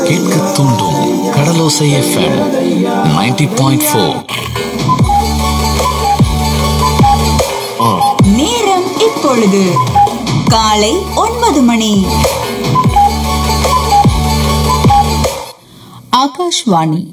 கேட்க தூண்டும் கடலோசை FM 90.4 point four நேரம் இப்பொழுது காலை ஒன்பது மணி ஆகாஷ்வாணி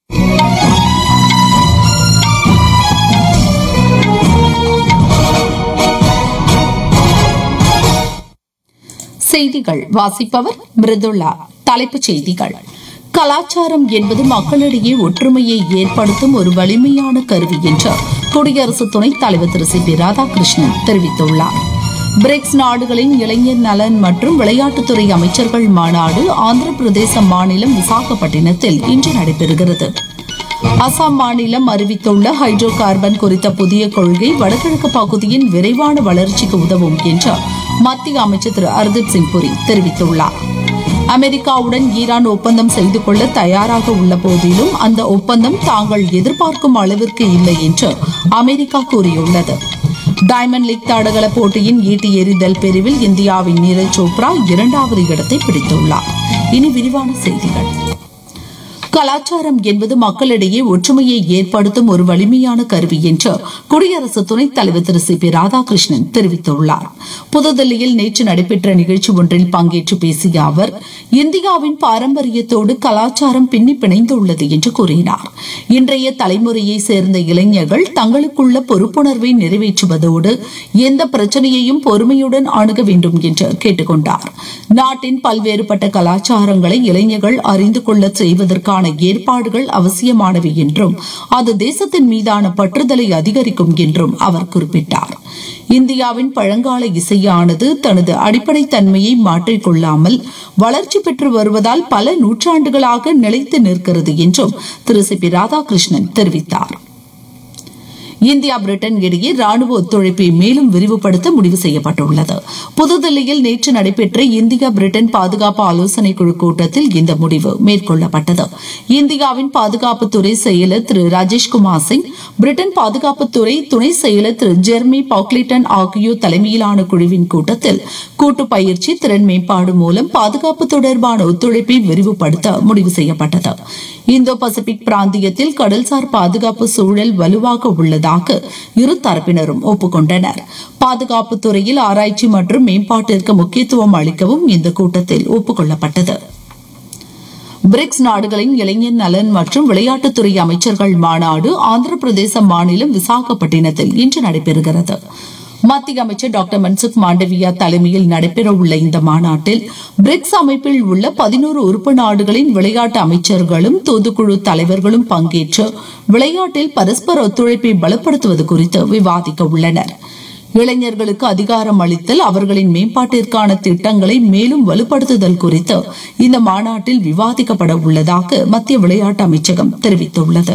செய்திகள் வாசிப்பவர் மிருதுளா தலைப்புச் செய்திகள் கலாச்சாரம் என்பது மக்களிடையே ஒற்றுமையை ஏற்படுத்தும் ஒரு வலிமையான கருவி என்று குடியரசு துணைத் தலைவர் திரு சி பி ராதாகிருஷ்ணன் தெரிவித்துள்ளார் பிரிக்ஸ் நாடுகளின் இளைஞர் நலன் மற்றும் விளையாட்டுத்துறை அமைச்சர்கள் மாநாடு ஆந்திர பிரதேச மாநிலம் விசாகப்பட்டினத்தில் இன்று நடைபெறுகிறது அசாம் மாநிலம் அறிவித்துள்ள ஹைட்ரோ கார்பன் குறித்த புதிய கொள்கை வடகிழக்கு பகுதியின் விரைவான வளர்ச்சிக்கு உதவும் என்று மத்திய அமைச்சர் திரு ஹர்தீப் சிங் புரி தெரிவித்துள்ளார் அமெரிக்காவுடன் ஈரான் ஒப்பந்தம் செய்து கொள்ள தயாராக உள்ள போதிலும் அந்த ஒப்பந்தம் தாங்கள் எதிர்பார்க்கும் அளவிற்கு இல்லை என்று அமெரிக்கா கூறியுள்ளது டைமண்ட் லீக் தடகள போட்டியின் ஈட்டி எறிதல் பிரிவில் இந்தியாவின் நீரஜ் சோப்ரா இரண்டாவது இடத்தை பிடித்துள்ளார் இனி விரிவான செய்திகள் கலாச்சாரம் என்பது மக்களிடையே ஒற்றுமையை ஏற்படுத்தும் ஒரு வலிமையான கருவி என்று குடியரசு துணைத் தலைவர் திரு சி பி ராதாகிருஷ்ணன் தெரிவித்துள்ளார் புதுதில்லியில் நேற்று நடைபெற்ற நிகழ்ச்சி ஒன்றில் பங்கேற்று பேசிய அவர் இந்தியாவின் பாரம்பரியத்தோடு கலாச்சாரம் பின்னி பிணைந்துள்ளது என்று கூறினார் இன்றைய தலைமுறையை சேர்ந்த இளைஞர்கள் தங்களுக்குள்ள பொறுப்புணர்வை நிறைவேற்றுவதோடு எந்த பிரச்சனையையும் பொறுமையுடன் அணுக வேண்டும் என்று கேட்டுக்கொண்டார் நாட்டின் பல்வேறுபட்ட கலாச்சாரங்களை இளைஞர்கள் அறிந்து கொள்ள செய்வதற்கான ஏற்பாடுகள் அவசியமானவை என்றும் அது தேசத்தின் மீதான பற்றுதலை அதிகரிக்கும் என்றும் அவர் குறிப்பிட்டார் இந்தியாவின் பழங்கால இசையானது தனது அடிப்படை தன்மையை மாற்றிக்கொள்ளாமல் வளர்ச்சி பெற்று வருவதால் பல நூற்றாண்டுகளாக நிலைத்து நிற்கிறது என்றும் திரு சி பி ராதாகிருஷ்ணன் தெரிவித்தார் இந்தியா பிரிட்டன் இடையே ராணுவ ஒத்துழைப்பை மேலும் விரிவுபடுத்த முடிவு செய்யப்பட்டுள்ளது புதுதில்லியில் நேற்று நடைபெற்ற இந்தியா பிரிட்டன் பாதுகாப்பு ஆலோசனை குழு கூட்டத்தில் இந்த முடிவு மேற்கொள்ளப்பட்டது இந்தியாவின் பாதுகாப்புத்துறை செயலர் திரு ராஜேஷ்குமார் சிங் பிரிட்டன் பாதுகாப்புத்துறை துணை செயலர் திரு ஜெர்மி பாக்லிட்டன் ஆகியோர் தலைமையிலான குழுவின் கூட்டத்தில் கூட்டு பயிற்சி திறன் மேம்பாடு மூலம் பாதுகாப்பு தொடர்பான ஒத்துழைப்பை விரிவுபடுத்த முடிவு செய்யப்பட்டது இந்தோ பசிபிக் பிராந்தியத்தில் கடல்சார் பாதுகாப்பு சூழல் வலுவாக உள்ளதாக இரு தரப்பினரும் ஒப்புக்கொண்டனர் பாதுகாப்பு துறையில் ஆராய்ச்சி மற்றும் மேம்பாட்டிற்கு முக்கியத்துவம் அளிக்கவும் இந்த கூட்டத்தில் ஒப்புக்கொள்ளப்பட்டது பிரிக்ஸ் நாடுகளின் இளைஞர் நலன் மற்றும் விளையாட்டுத்துறை அமைச்சர்கள் மாநாடு ஆந்திர பிரதேச மாநிலம் விசாகப்பட்டினத்தில் இன்று நடைபெறுகிறது மத்திய அமைச்சர் டாக்டர் மன்சுக் மாண்டவியா தலைமையில் நடைபெறவுள்ள இந்த மாநாட்டில் பிரிக்ஸ் அமைப்பில் உள்ள பதினோரு உறுப்பு நாடுகளின் விளையாட்டு அமைச்சர்களும் தூதுக்குழு தலைவர்களும் பங்கேற்று விளையாட்டில் பரஸ்பர ஒத்துழைப்பை பலப்படுத்துவது குறித்து விவாதிக்க உள்ளனர் இளைஞர்களுக்கு அதிகாரம் அளித்தல் அவர்களின் மேம்பாட்டிற்கான திட்டங்களை மேலும் வலுப்படுத்துதல் குறித்து இந்த மாநாட்டில் விவாதிக்கப்பட உள்ளதாக மத்திய விளையாட்டு அமைச்சகம் தெரிவித்துள்ளது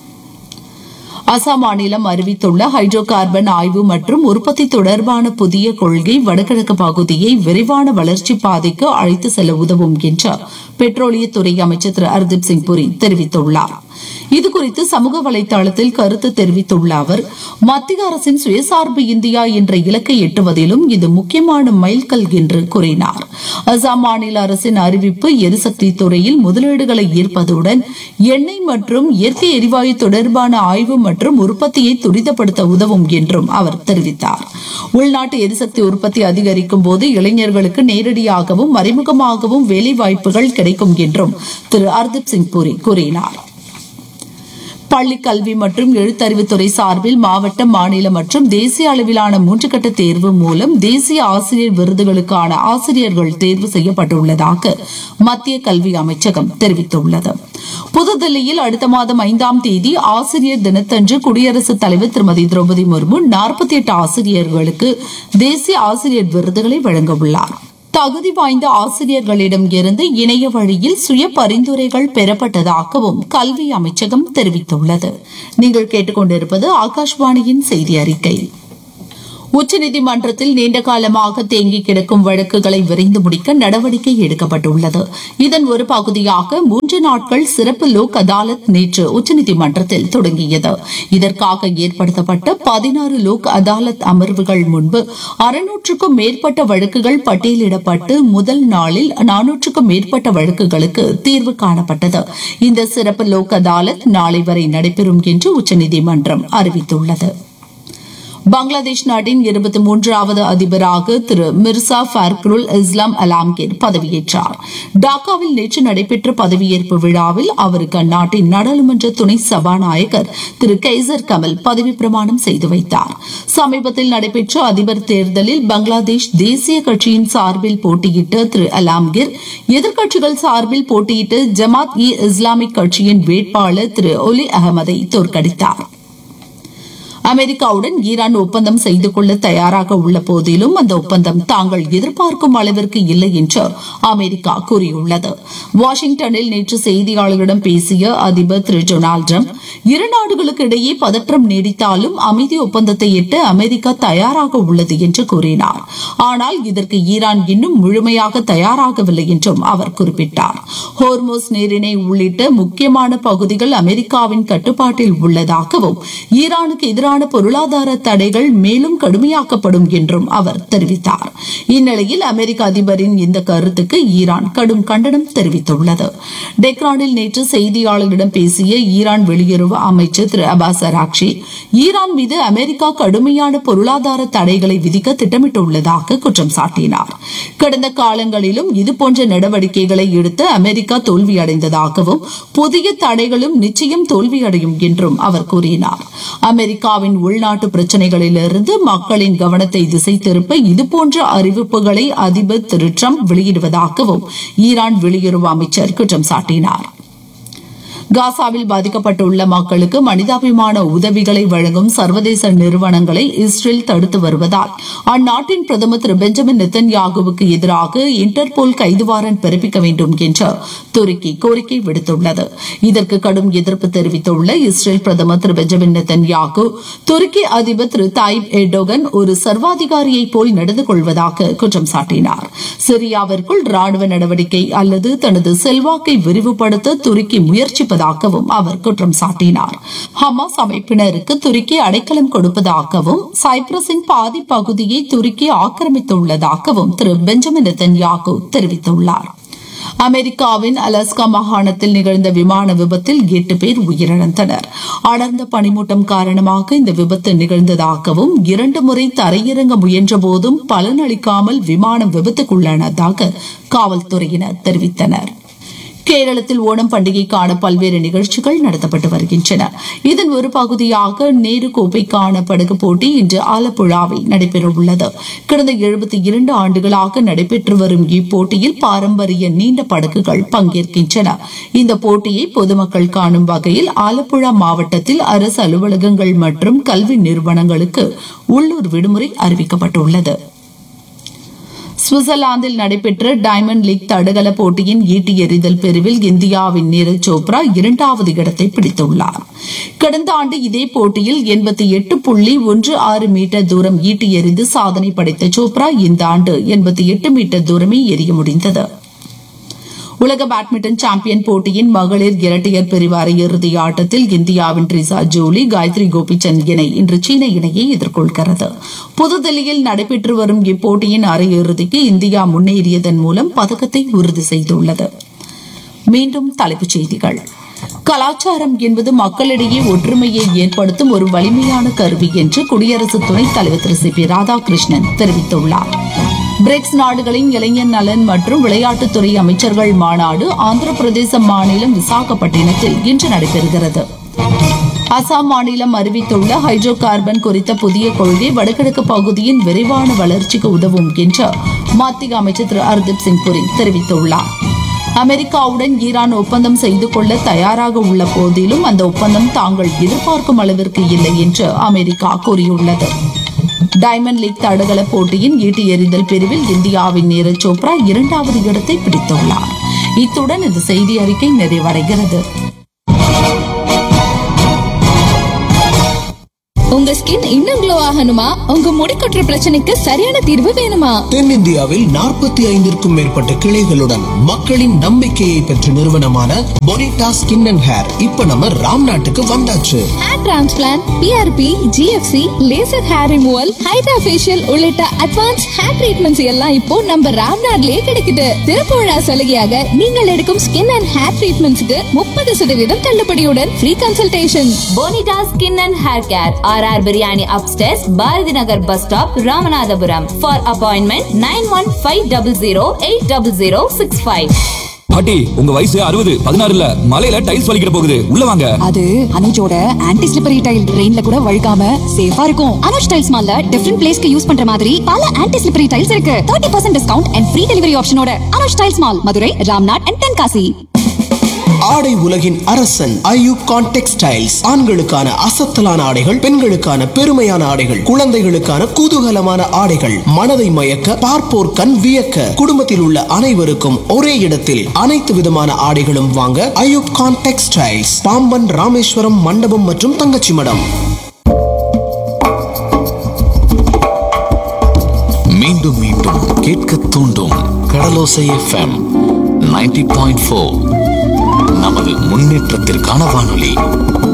அசாம் மாநிலம் அறிவித்துள்ள ஹைட்ரோ கார்பன் ஆய்வு மற்றும் உற்பத்தி தொடர்பான புதிய கொள்கை வடகிழக்கு பகுதியை விரைவான வளர்ச்சி பாதைக்கு அழைத்து செல்ல உதவும் என்று பெட்ரோலியத்துறை அமைச்சர் திரு ஹர்தீப் சிங் புரி தெரிவித்துள்ளார் இதுகுறித்து சமூக வலைதளத்தில் கருத்து தெரிவித்துள்ள அவர் மத்திய அரசின் சுயசார்பு இந்தியா என்ற இலக்கை எட்டுவதிலும் இது முக்கியமான மைல்கல் என்று கூறினார் அசாம் மாநில அரசின் அறிவிப்பு எரிசக்தி துறையில் முதலீடுகளை ஈர்ப்பதுடன் எண்ணெய் மற்றும் இயற்கை எரிவாயு தொடர்பான ஆய்வு மற்றும் உற்பத்தியை துரிதப்படுத்த உதவும் என்றும் அவர் தெரிவித்தார் உள்நாட்டு எரிசக்தி உற்பத்தி அதிகரிக்கும் போது இளைஞர்களுக்கு நேரடியாகவும் மறைமுகமாகவும் வேலைவாய்ப்புகள் கிடைக்கும் என்றும் திரு ஹர்தீப் சிங் புரி கூறினார் பள்ளி கல்வி மற்றும் எழுத்தறிவுத்துறை சார்பில் மாவட்ட மாநில மற்றும் தேசிய அளவிலான மூன்று கட்ட தேர்வு மூலம் தேசிய ஆசிரியர் விருதுகளுக்கான ஆசிரியர்கள் தேர்வு செய்யப்பட்டுள்ளதாக மத்திய கல்வி அமைச்சகம் தெரிவித்துள்ளது புதுதில்லியில் அடுத்த மாதம் ஐந்தாம் தேதி ஆசிரியர் தினத்தன்று குடியரசுத் தலைவர் திருமதி திரௌபதி முர்மு நாற்பத்தி எட்டு ஆசிரியர்களுக்கு தேசிய ஆசிரியர் விருதுகளை வழங்க உள்ளார் தகுதி வாய்ந்த ஆசிரியர்களிடம் இருந்து இணைய வழியில் சுய பரிந்துரைகள் பெறப்பட்டதாகவும் கல்வி அமைச்சகம் தெரிவித்துள்ளது நீங்கள் கேட்டுக்கொண்டிருப்பது ஆகாஷ்வாணியின் செய்தி அறிக்கை உச்சநீதிமன்றத்தில் நீண்ட காலமாக தேங்கி கிடக்கும் வழக்குகளை விரைந்து முடிக்க நடவடிக்கை எடுக்கப்பட்டுள்ளது இதன் ஒரு பகுதியாக மூன்று நாட்கள் சிறப்பு லோக் அதாலத் நேற்று உச்சநீதிமன்றத்தில் தொடங்கியது இதற்காக ஏற்படுத்தப்பட்ட பதினாறு லோக் அதாலத் அமர்வுகள் முன்பு அறுநூற்றுக்கும் மேற்பட்ட வழக்குகள் பட்டியலிடப்பட்டு முதல் நாளில் நானூற்றுக்கும் மேற்பட்ட வழக்குகளுக்கு தீர்வு காணப்பட்டது இந்த சிறப்பு லோக் அதாலத் நாளை வரை நடைபெறும் என்று உச்சநீதிமன்றம் அறிவித்துள்ளது பங்களாதேஷ் நாட்டின் இருபத்தி மூன்றாவது அதிபராக திரு மிர்சா ஃபர்க்ருல் இஸ்லாம் அலாம்கீர் பதவியேற்றார் டாக்காவில் நேற்று நடைபெற்ற பதவியேற்பு விழாவில் அவருக்கு அந்நாட்டின் நாடாளுமன்ற துணை சபாநாயகர் திரு கைசர் கமல் பதவி பிரமாணம் செய்து வைத்தார் சமீபத்தில் நடைபெற்ற அதிபர் தேர்தலில் பங்களாதேஷ் தேசிய கட்சியின் சார்பில் போட்டியிட்ட திரு அலாம்கீர் எதிர்க்கட்சிகள் சார்பில் போட்டியிட்டு ஜமாத் இ இஸ்லாமிக் கட்சியின் வேட்பாளர் திரு ஒலி அகமதை தோற்கடித்தார் அமெரிக்காவுடன் ஈரான் ஒப்பந்தம் செய்து கொள்ள தயாராக உள்ள போதிலும் அந்த ஒப்பந்தம் தாங்கள் எதிர்பார்க்கும் அளவிற்கு இல்லை என்று அமெரிக்கா கூறியுள்ளது வாஷிங்டனில் நேற்று செய்தியாளர்களிடம் பேசிய அதிபர் திரு டொனால்டு டிரம்ப் இரு நாடுகளுக்கு இடையே பதற்றம் நீடித்தாலும் அமைதி ஒப்பந்தத்தை எட்ட அமெரிக்கா தயாராக உள்ளது என்று கூறினார் ஆனால் இதற்கு ஈரான் இன்னும் முழுமையாக தயாராகவில்லை என்றும் அவர் குறிப்பிட்டார் ஹோர்மோஸ் நீரிணை உள்ளிட்ட முக்கியமான பகுதிகள் அமெரிக்காவின் கட்டுப்பாட்டில் உள்ளதாகவும் ஈரானுக்கு எதிரான பொருளாதார தடைகள் மேலும் கடுமையாக்கப்படும் என்றும் அவர் தெரிவித்தார் இந்நிலையில் அமெரிக்க அதிபரின் இந்த கருத்துக்கு ஈரான் கடும் கண்டனம் தெரிவித்துள்ளது டெக்ரானில் நேற்று செய்தியாளர்களிடம் பேசிய ஈரான் வெளியுறவு அமைச்சர் திரு அபாஸ் அராக்ஷி ஈரான் மீது அமெரிக்கா கடுமையான பொருளாதார தடைகளை விதிக்க திட்டமிட்டுள்ளதாக குற்றம் சாட்டினார் கடந்த காலங்களிலும் இதுபோன்ற நடவடிக்கைகளை எடுத்து அமெரிக்கா தோல்வியடைந்ததாகவும் புதிய தடைகளும் நிச்சயம் தோல்வியடையும் என்றும் அவர் கூறினார் அமெரிக்காவின் உள்நாட்டு பிரச்சினைகளிலிருந்து மக்களின் கவனத்தை திசை திருப்ப இதுபோன்ற அறிவிப்புகளை அதிபர் திரு டிரம்ப் வெளியிடுவதாகவும் ஈரான் வெளியுறவு அமைச்சர் குற்றம் சாட்டினார் காசாவில் பாதிக்கப்பட்டுள்ள மக்களுக்கு மனிதாபிமான உதவிகளை வழங்கும் சர்வதேச நிறுவனங்களை இஸ்ரேல் தடுத்து வருவதால் அந்நாட்டின் பிரதமர் திரு பெஞ்சமின் நெத்தன்யாகுவுக்கு எதிராக இன்டர்போல் கைது வாரண்ட் பிறப்பிக்க வேண்டும் என்று துருக்கி கோரிக்கை விடுத்துள்ளது இதற்கு கடும் எதிர்ப்பு தெரிவித்துள்ள இஸ்ரேல் பிரதமர் திரு பெஞ்சமின் நெத்தன்யாகு துருக்கி அதிபர் திரு தாயிப் எர்டோகன் ஒரு சர்வாதிகாரியைப் போல் நடந்து கொள்வதாக குற்றம் சாட்டினார் சிரியாவிற்குள் ராணுவ நடவடிக்கை அல்லது தனது செல்வாக்கை விரிவுபடுத்த துருக்கி முயற்சிப்பதாகவும் அவர் குற்றம் சாட்டினார் ஹமாஸ் அமைப்பினருக்கு துருக்கி அடைக்கலம் கொடுப்பதாகவும் சைப்ரஸின் பாதி பகுதியை துருக்கி ஆக்கிரமித்துள்ளதாகவும் திரு பெஞ்சமின் நெத்தன்யாகு தெரிவித்துள்ளார் அமெரிக்காவின் அலாஸ்கா மாகாணத்தில் நிகழ்ந்த விமான விபத்தில் எட்டு பேர் உயிரிழந்தனர் அடர்ந்த பனிமூட்டம் காரணமாக இந்த விபத்து நிகழ்ந்ததாகவும் இரண்டு முறை தரையிறங்க முயன்ற போதும் பலனளிக்காமல் விமானம் விபத்துக்குள்ளானதாக காவல்துறையினர் தெரிவித்தனர் கேரளத்தில் ஓணம் பண்டிகைக்கான பல்வேறு நிகழ்ச்சிகள் நடத்தப்பட்டு வருகின்றன இதன் ஒரு பகுதியாக நேரு கோப்பைக்கான படகு போட்டி இன்று ஆலப்புழாவில் நடைபெறவுள்ளது கடந்த எழுபத்தி இரண்டு ஆண்டுகளாக நடைபெற்று வரும் இப்போட்டியில் பாரம்பரிய நீண்ட படகுகள் பங்கேற்கின்றன இந்த போட்டியை பொதுமக்கள் காணும் வகையில் ஆலப்புழா மாவட்டத்தில் அரசு அலுவலகங்கள் மற்றும் கல்வி நிறுவனங்களுக்கு உள்ளூர் விடுமுறை அறிவிக்கப்பட்டுள்ளது சுவிட்சர்லாந்தில் நடைபெற்ற டைமண்ட் லீக் தடகள போட்டியின் ஈட்டி எறிதல் பிரிவில் இந்தியாவின் நீரஜ் சோப்ரா இரண்டாவது இடத்தை பிடித்துள்ளார் கடந்த ஆண்டு இதே போட்டியில் எண்பத்தி எட்டு புள்ளி ஒன்று ஆறு மீட்டர் தூரம் ஈட்டி எறிந்து சாதனை படைத்த சோப்ரா இந்த ஆண்டு எண்பத்தி எட்டு மீட்டர் தூரமே எறிய முடிந்தது உலக பேட்மிண்டன் சாம்பியன் போட்டியின் மகளிர் இரட்டையர் பிரிவு அரையிறுதி ஆட்டத்தில் இந்தியாவின் ட்ரிசா ஜோலி காயத்ரி கோபிச்சந்த் இணை இன்று சீன இணையை எதிர்கொள்கிறது புதுதில்லியில் நடைபெற்று வரும் இப்போட்டியின் அரையிறுதிக்கு இந்தியா முன்னேறியதன் மூலம் பதக்கத்தை உறுதி செய்துள்ளது மீண்டும் தலைப்புச் செய்திகள் கலாச்சாரம் என்பது மக்களிடையே ஒற்றுமையை ஏற்படுத்தும் ஒரு வலிமையான கருவி என்று குடியரசு துணைத் தலைவர் திரு சி பி ராதாகிருஷ்ணன் தெரிவித்துள்ளார் பிரிக்ஸ் நாடுகளின் இளைஞர் நலன் மற்றும் விளையாட்டுத்துறை அமைச்சர்கள் மாநாடு ஆந்திர பிரதேச மாநிலம் விசாகப்பட்டினத்தில் இன்று நடைபெறுகிறது அசாம் மாநிலம் அறிவித்துள்ள ஹைட்ரோ கார்பன் குறித்த புதிய கொள்கை வடகிழக்கு பகுதியின் விரைவான வளர்ச்சிக்கு உதவும் என்று மத்திய அமைச்சர் திரு ஹர்தீப் சிங் புரி தெரிவித்துள்ளார் அமெரிக்காவுடன் ஈரான் ஒப்பந்தம் செய்து கொள்ள தயாராக உள்ள போதிலும் அந்த ஒப்பந்தம் தாங்கள் எதிர்பார்க்கும் அளவிற்கு இல்லை என்று அமெரிக்கா கூறியுள்ளது டைமண்ட் லீக் தடகள போட்டியின் ஈட்டி எறிதல் பிரிவில் இந்தியாவின் நீரஜ் சோப்ரா இரண்டாவது இடத்தை பிடித்துள்ளார் இத்துடன் இந்த செய்தி அறிக்கை நிறைவடைகிறது உங்க ஸ்கின் இன்னும் க்ளோ ஆகணுமா உங்க முடி கொட்டுற பிரச்சனைக்கு சரியான தீர்வு வேணுமா தென்னிந்தியாவில் நாற்பத்தி ஐந்திற்கும் மேற்பட்ட கிளைகளுடன் மக்களின் நம்பிக்கையை பெற்ற நிறுவனமான பொனிட்டா ஸ்கின் அண்ட் ஹேர் இப்ப நம்ம ராம் நாட்டுக்கு வந்தாச்சு hair transplant PRP GFC laser hair removal hydra facial உள்ளிட்ட அட்வான்ஸ் ஹேர் ட்ரீட்மெண்ட்ஸ் எல்லாம் இப்போ நம்ம ராம்நாட்லயே கிடைக்குது திறப்பு விழா சலுகையாக நீங்கள் எடுக்கும் ஸ்கின் அண்ட் ஹேர் ட்ரீட்மெண்ட்ஸ்க்கு முப்பது சதவீதம் தள்ளுபடியுடன் free consultation Bonita skin and hair care R R biryani அப்டேஸ் Bharathi Nagar bus stop Ramanathapuram for appointment nine one five double zero eight double zero six five பாட்டி உங்க வயசு அறுபது பதினாறுல மலையில டைல்ஸ் வலிக்கிற போகுது உள்ள வாங்க அது அனுஜோட ஆன்டி ஸ்லிப்பரி டைல் ரெயின்ல கூட வழுக்காம சேஃபா இருக்கும் அனுஜ் டைல்ஸ் மால்ல டிஃபரெண்ட் பிளேஸ்க்கு யூஸ் பண்ற மாதிரி பல ஆன்டி ஸ்லிப்பரி டைல்ஸ் இருக்கு 30% percent discount and free delivery ஆப்ஷனோட Anuj tiles mall Madurai Ramnad and Tenkasi ஆடை உலகின் அரசன் ஐயூப் கான் டெக்ஸ்டைல்ஸ் ஆண்களுக்கான அசத்தலான ஆடைகள் பெண்களுக்கான பெருமையான ஆடைகள் குழந்தைகளுக்கான குதூகலமான ஆடைகள் மனதை மயக்க பார்ப்போர் கண் வியக்க குடும்பத்தில் உள்ள அனைவருக்கும் ஒரே இடத்தில் அனைத்து விதமான ஆடைகளும் வாங்க ஐயூப் கான் டெக்ஸ்டைல்ஸ் பாம்பன் ராமேஸ்வரம் மண்டபம் மற்றும் தங்கச்சி மடம் மீண்டும் மீண்டும் கேட்க தூண்டும் கடலோசை எஃப்எம் 90.4 பாயிண்ட் நமது முன்னேற்றத்திற்கான வானொலி